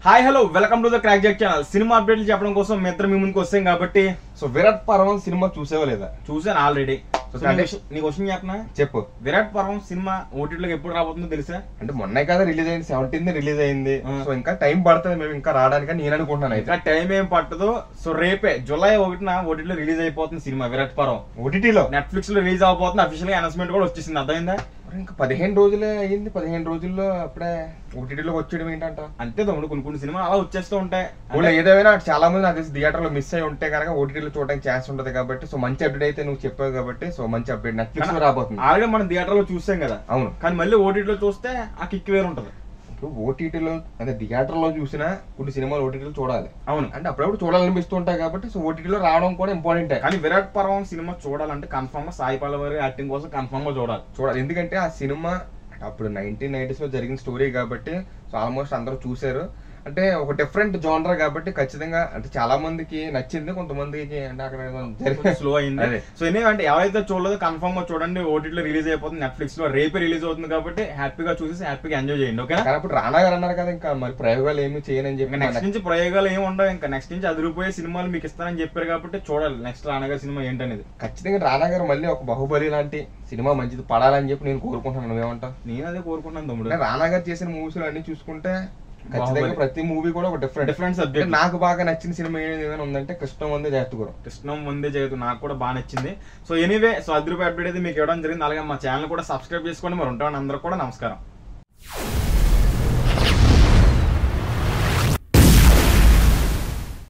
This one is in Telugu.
Hi hello welcome to the crack jack channel cinema అప్డేట్లు చెప్పడం కోసం మీ ఇద్దరు మీ ముందుకు వస్తాం కాబట్టి సో విరాట్ పర్వం సినిమా చూసేవా లేదా చూసాను ఆల్రెడీ So, అంటే- నీ క్వశ్చన్ చెప్పనా చెప్పు విరాట్ పర్వం సినిమా ఓటీటీలోకి ఎప్పుడు రాబోతుందో తెలుసా అంటే మొన్నే కదా రిలీజ్ అయింది సెవెంటీన్త్ రిలీజ్ అయింది ఆ. సో ఇంకా టైం పడుతుంది మేము ఇంకా రావడానికి నేను అనుకుంటున్నాను అయితే ఇంకా టైం ఏం పట్టదు సో రేపే జూలై ఒకటిన ఓటీటీలో రిలీజ్ అయిపోతుంది సినిమా విరాట్ పర్వం ఓటీటీలో నెట్ఫ్లిక్స్ లో రిలీజ్ అవబోతుంది అఫీషియల్ గా అనౌన్స్మెంట్ కూడా వచ్చేసింది అర్థమైందా ఇంకా పదిహేను రోజులే అయింది పదిహేను రోజుల్లో అప్పుడే ఓటీటీలోకి వచ్చేయడం ఏంటంట అంతే తమ్ముడు కొన్ని కొన్ని సినిమా అలా వచ్చేస్తూ ఉంటాయి ఊళ్ళో ఏదేమైనా చాలా మంది నాకు తెలిసి థియేటర్ లో మిస్ అయి ఉంటే కనుక ఓటీటీలో చూడడానికి ఛాన్స్ ఉంటుంది కాబట్టి సో మంచి అప్డేట్ అయితే నువ్వు చెప్పావు కాబట్టి సో మంచి అప్డేట్ నెట్ఫ్లిక్స్ లో రాబోతుంది ఆల్రెడీ మనం థియేటర్ లో చూసాం కదా అవును కానీ మళ్ళీ ఓటీటీలో చూస్తే ఆ కిక్ వేరు ఉంటది ఇప్పుడు ఓటీటీలో అదే థియేటర్ లో చూసినా కొన్ని సినిమాలు ఓటీటీలో చూడాలి అవును అంటే అప్పుడప్పుడు చూడాలనిపిస్తుంటాయి కాబట్టి సో ఓటీటీలో రావడం కూడా ఇంపార్టెంట్ కానీ విరాట్ పర్వం సినిమా చూడాలంటే కన్ఫర్మ్ గా సాయి పల్లవి యాక్టింగ్ కోసం కన్ఫర్మ్ గా చూడాలి చూడాలి ఎందుకంటే ఆ సినిమా అప్పుడు నైన్టీన్ నైన్టీస్ లో జరిగిన స్టోరీ కాబట్టి సో ఆల్మోస్ట్ అందరూ చూశారు అంటే ఒక డిఫరెంట్ జోనర్ కాబట్టి ఖచ్చితంగా అంటే చాలా మందికి నచ్చింది కొంతమందికి అంటే అక్కడ ఏదో జరిగి- స్లో అయింది అదే. సో ఎన్ని అంటే ఎవరైతే చూడలేదో కన్ఫర్మ్ గా చూడండి ఓటీటీలో రిలీజ్ అయిపోతుంది నెట్ఫ్లిక్స్ లో రేపే రిలీజ్ అవుతుంది కాబట్టి హ్యాపీగా చూసి హ్యాపీగా ఎంజాయ్ చేయండి ఓకేనా కానీ అప్పుడు రానా గారు అన్నారు కదా ఇంకా మరి ప్రయోగాలు ఏమి చేయనని ఇంకా చెప్పి నెక్స్ట్ నుంచి ప్రయోగాలు ఏమి ఉండవు ఇంకా నెక్స్ట్ నుంచి అదిరిపోయే సినిమాలు మీకు ఇస్తానని చెప్పారు కాబట్టి చూడాలి నెక్స్ట్ రానగా సినిమా ఏంటనేది ఖచ్చితంగా రానా గారు మళ్ళీ ఒక బాహుబలి లాంటి సినిమా మంచిది పడాలని చెప్పి నేను కోరుకుంటున్నాను నువ్వేమంటావు నేను అదే కోరుకుంటున్నాను తమ్ముడు అంటే రానా గారు చేసిన మూవీస్ అన్ని చూసుకుంటే ఖచ్చితంగా బాహుబలి. ప్రతి మూవీ కూడా ఒక డిఫరెంట్ డిఫరెంట్ సబ్జెక్ట్ నాకు బాగా నచ్చిన సినిమా ఏదైనా ఉందంటే కృష్ణ వందే జాతకురం కృష్ణం ముందే చేయదు నాకు కూడా బాగా నచ్చింది సో ఎనీవే సో అదిరిపోయి అప్డేట్ అయితే మీకు ఇవ్వడం జరిగింది అలాగే మా ఛానల్ కూడా సబ్స్క్రైబ్ చేసుకోండి మరి ఉంటామని అందరూ కూడా నమస్కారం